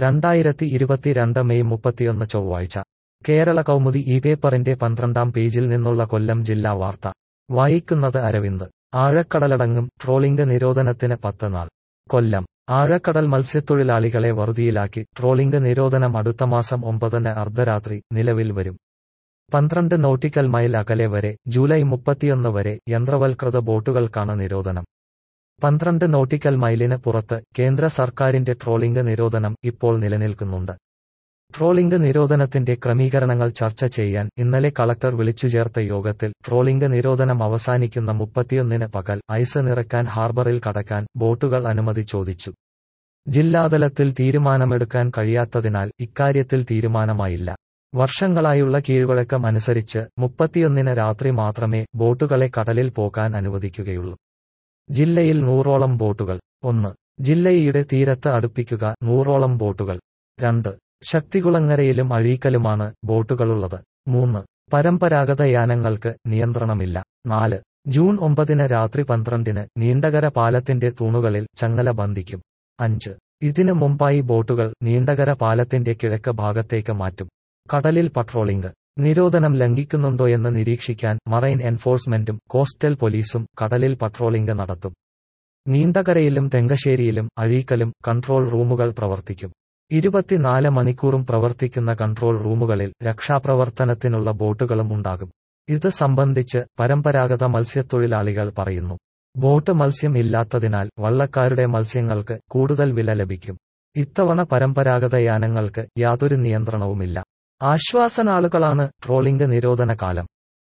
രണ്ടായിരത്തി ഇരുപത്തിരണ്ട് മെയ് മുപ്പത്തിയൊന്ന് ചൊവ്വാഴ്ച കേരള കൗമുദി ഈ പേപ്പറിന്റെ പന്ത്രണ്ടാം പേജിൽ നിന്നുള്ള കൊല്ലം ജില്ലാ വാർത്ത വായിക്കുന്നത് അരവിന്ദ് ആഴക്കടലടങ്ങും ട്രോളിംഗ് നിരോധനത്തിന് പത്ത് നാൾ കൊല്ലം ആഴക്കടൽ മത്സ്യത്തൊഴിലാളികളെ വറുതിയിലാക്കി ട്രോളിംഗ് നിരോധനം അടുത്ത മാസം ഒമ്പതിന് അർദ്ധരാത്രി നിലവിൽ വരും പന്ത്രണ്ട് നോട്ടിക്കൽ മൈൽ അകലെ വരെ ജൂലൈ മുപ്പത്തിയൊന്ന് വരെ യന്ത്രവൽകൃത ബോട്ടുകൾക്കാണ് നിരോധനം പന്ത്രണ്ട് നോട്ടിക്കൽ മൈലിന് പുറത്ത് കേന്ദ്ര സർക്കാരിന്റെ ട്രോളിംഗ് നിരോധനം ഇപ്പോൾ നിലനിൽക്കുന്നുണ്ട് ട്രോളിംഗ് നിരോധനത്തിന്റെ ക്രമീകരണങ്ങൾ ചർച്ച ചെയ്യാൻ ഇന്നലെ കളക്ടർ വിളിച്ചുചേർത്ത യോഗത്തിൽ ട്രോളിംഗ് നിരോധനം അവസാനിക്കുന്ന മുപ്പത്തിയൊന്നിന് പകൽ ഐസ് നിറയ്ക്കാൻ ഹാർബറിൽ കടക്കാൻ ബോട്ടുകൾ അനുമതി ചോദിച്ചു ജില്ലാതലത്തിൽ തീരുമാനമെടുക്കാൻ കഴിയാത്തതിനാൽ ഇക്കാര്യത്തിൽ തീരുമാനമായില്ല വർഷങ്ങളായുള്ള കീഴ്വഴക്കം അനുസരിച്ച് മുപ്പത്തിയൊന്നിന് രാത്രി മാത്രമേ ബോട്ടുകളെ കടലിൽ പോകാൻ അനുവദിക്കുകയുള്ളൂ ജില്ലയിൽ നൂറോളം ബോട്ടുകൾ ഒന്ന് ജില്ലയുടെ തീരത്ത് അടുപ്പിക്കുക നൂറോളം ബോട്ടുകൾ രണ്ട് ശക്തികുളങ്ങരയിലും അഴീക്കലുമാണ് ബോട്ടുകളുള്ളത് മൂന്ന് പരമ്പരാഗത യാനങ്ങൾക്ക് നിയന്ത്രണമില്ല നാല് ജൂൺ ഒമ്പതിന് രാത്രി പന്ത്രണ്ടിന് നീണ്ടകര പാലത്തിന്റെ തൂണുകളിൽ ചങ്ങല ബന്ധിക്കും അഞ്ച് ഇതിനു മുമ്പായി ബോട്ടുകൾ നീണ്ടകര പാലത്തിന്റെ കിഴക്ക് ഭാഗത്തേക്ക് മാറ്റും കടലിൽ പട്രോളിംഗ് നിരോധനം ലംഘിക്കുന്നുണ്ടോയെന്ന് നിരീക്ഷിക്കാൻ മറൈൻ എൻഫോഴ്സ്മെന്റും കോസ്റ്റൽ പോലീസും കടലിൽ പട്രോളിംഗ് നടത്തും നീണ്ടകരയിലും തെങ്കശ്ശേരിയിലും അഴീക്കലും കൺട്രോൾ റൂമുകൾ പ്രവർത്തിക്കും ഇരുപത്തിനാല് മണിക്കൂറും പ്രവർത്തിക്കുന്ന കൺട്രോൾ റൂമുകളിൽ രക്ഷാപ്രവർത്തനത്തിനുള്ള ബോട്ടുകളും ഉണ്ടാകും ഇത് സംബന്ധിച്ച് പരമ്പരാഗത മത്സ്യത്തൊഴിലാളികൾ പറയുന്നു ബോട്ട് മത്സ്യം ഇല്ലാത്തതിനാൽ വള്ളക്കാരുടെ മത്സ്യങ്ങൾക്ക് കൂടുതൽ വില ലഭിക്കും ഇത്തവണ പരമ്പരാഗത യാനങ്ങൾക്ക് യാതൊരു നിയന്ത്രണവുമില്ല ആശ്വാസനാളുകളാണ് ട്രോളിംഗ് നിരോധന കാലം